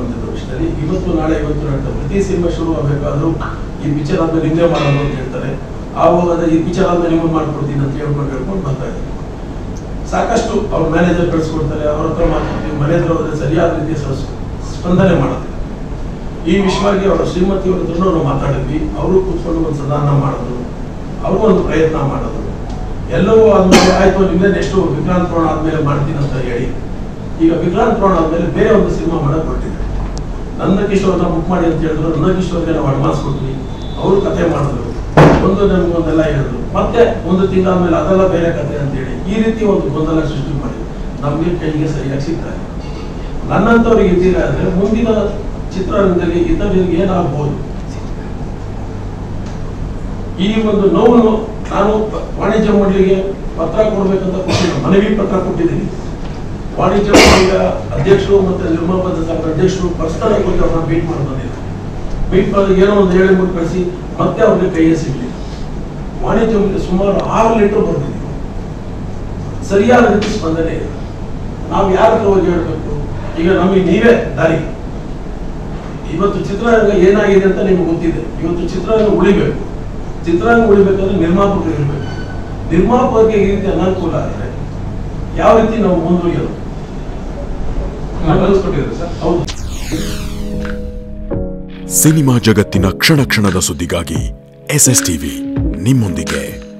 ಬಂದಿರೋ ವಿಷಯದಲ್ಲಿ ಇವತ್ತು ನಾಳೆ ಇವತ್ತು ನಡೆದ ಪ್ರತಿ ಸಿನಿಮಾ ಶುರು ಆಗಬೇಕಾದ್ರೂ ಈ ಪಿಕ್ಚರ್ ಆದ್ಮೇಲೆ ಹಿಂದೆ ಮಾಡೋದು ಅಂತ ಹೇಳ್ತಾರೆ ಆವಾಗ ಈ ಪಿಕ್ಚರ್ ಆದ್ಮೇಲೆ ನಿಮ್ಮನ್ನು ಮಾಡ್ಕೊಡ್ತೀನಿ ಅಂತ ಹೇಳ್ಕೊಂಡು ಹೇಳ್ಕೊಂಡು ಬರ್ತಾ ಇದ್ದಾರೆ ಸಾಕಷ್ಟು ಅವ್ರ ಮ್ಯಾನೇಜರ್ ಕಳಿಸ್ಕೊಡ್ತಾರೆ ಅವ್ರ ಹತ್ರ ಮಾತಾಡ್ತೀವಿ ಮನೆ ಹತ್ರ ಹೋದ್ರೆ ಸರಿಯಾದ ರೀತಿಯ ಸ- ಸ್ಪಂದನೆ ಮಾಡೋದಿಲ್ಲ ಈ ವಿಷಯವಾಗಿ ಅವರ ಶ್ರೀಮತಿಯವ್ರ ಹತ್ರನೂ ನಾವು ಮಾತಾಡಿದ್ವಿ ಅವರು ಕೂತ್ಕೊಂಡು ಒಂದು ಸದಾನ ಮಾಡೋದು ಅವರು ಒಂದು ಪ್ರಯತ್ನ ಮಾಡೋದು ಎಲ್ಲವೂ ಆದ್ಮೇಲೆ ಆಯ್ತು ನಿಮ್ದೇ ನೆಕ್ಸ್ಟ್ ವಿಕ್ರಾಂತ್ ಪ್ರೋಣ ಆದ್ಮೇಲೆ ಮಾಡ್ತೀನಿ ಅಂತ ಹೇಳಿ ಈಗ ವಿಕ್ರಾಂತ್ ಪ್ರೋಣ ಆದ್ಮೇಲೆ ಬೇರೆ ಒಂದು ಸಿನಿಮಾ ಮಾಡಕ್ ಹೊರಟಿದೆ ನನ್ನ ಕಿಶೋರ್ನ ಬುಕ್ ಮಾಡಿ ಅಂತ ಹೇಳಿದ್ರು ನನ್ನ ಕಿಶೋರ್ಗೆ ನಾವು ಅಡ್ವಾನ್ಸ್ ಕೊಟ್ವಿ ಅವರು ಕತೆ ಮಾಡಿದ್ರು ಒಂದು ನಮ್ಗೆ ಒಂದೆಲ್ಲ ಹೇಳಿದ್ರು ಮತ್ತೆ ಒಂದು ತಿಂಗಳಾದ್ಮೇಲೆ ಅದೆಲ್ಲ ಬೇರೆ ಕತೆ ಅಂತ ಹೇಳಿ ಈ ರೀತಿ ಒಂದು ಗೊಂದಲ ಸೃಷ್ಟಿ ಮಾಡಿ ನಮಗೆ ಕೈಗೆ ಸರಿಯಾಗಿ ಸಿಗ್ತಾರೆ ನನ್ನಂತವ್ರಿಗೆ ಇದ್ದೀರಾ ಅಂದ್ರೆ ಮುಂದಿನ ಚಿತ್ರರಂಗದಲ್ಲಿ ಇತರರಿಗೆ ಏನಾಗಬಹುದು ಈ ಒಂದು ನೋವನ್ನು ನಾನು ಪ- ವಾಣಿಜ್ಯ ಮಂಡಳಿಗೆ ಪತ್ರ ಕೊಡ್ಬೇಕಂತ ಕೊಟ್ಟಿಲ್ಲ ಮನವಿ ಪತ್ರ ಕೊಟ್ಟಿದ್ದೀನಿ ವಾಣಿಜ್ಯ ಮಂಡಳಿಯ ಅಧ್ಯಕ್ಷರು ಮತ್ತೆ ನಿರ್ಮಾಪಕ ಸಂಘದ ಅಧ್ಯಕ್ಷರು ಪರ್ಸನಲ್ ಆಗಿ ಹೋಗಿ ಅವ್ರನ್ನ ಮೀಟ್ ಮಾಡಿ ಬಂದಿದ್ದಾರೆ ಮೀಟ್ ಮಾಡಿ ಏನೋ ಒಂದು ಹೇಳಿ ಮುಟ್ಟು ಕಳಿಸಿ ಮತ್ತೆ ಅವ್ರಿಗೆ ಕೈಗೆ ಸಿಗ್ಲಿಲ್ಲ ವಾಣಿಜ್ಯ ಮಂಡಳಿ ಸುಮಾರು ಆರು ಲೀಟರ್ ಬರ್ತಿದ್ದೀವಿ ಸರಿಯಾದ ರೀತಿ ಸ್ಪಂದನೆ ಇದೆ ನಾವು ಯಾರ ಹತ್ರ ಹೋಗಿ ಹೇಳ್ಬೇಕು ಈಗ ನಮಗೆ ನೀವೇ ದಾರಿ ಇವತ್ತು ಚಿತ್ರರಂಗ ಏನಾಗಿದೆ ಅಂತ ನಿಮ್ಗೆ ಗೊತ್ತಿದೆ ಇವತ್ತು ಚಿತ್ರರಂಗ ಉಳಿಬೇಕು ಚಿತ್ರರಂಗ ಉಳಿಬೇಕಂದ್ರೆ ನಿರ್ಮಾಪಕರು ಇರಬೇಕು ನಿರ್ಮಾಪಕರಿಗೆ ಈ ರೀತಿ ಅನಾನುಕೂಲ ಆದರೆ ಯಾವ ರೀತಿ ನಾವು ಮುಂದುವರಿಯೋದು ಕಳಿಸ್ಕೊಟ್ಟಿದ್ರು ಸರ್ ಹೌದು ಸಿನಿಮಾ ಜಗತ್ತಿನ ಕ್ಷಣ ಕ್ಷಣದ ಸುದ್ದಿಗಾಗಿ ಎಸ್ ಎಸ್ ಟಿವಿ ನಿಮ್ಮೊಂದಿಗೆ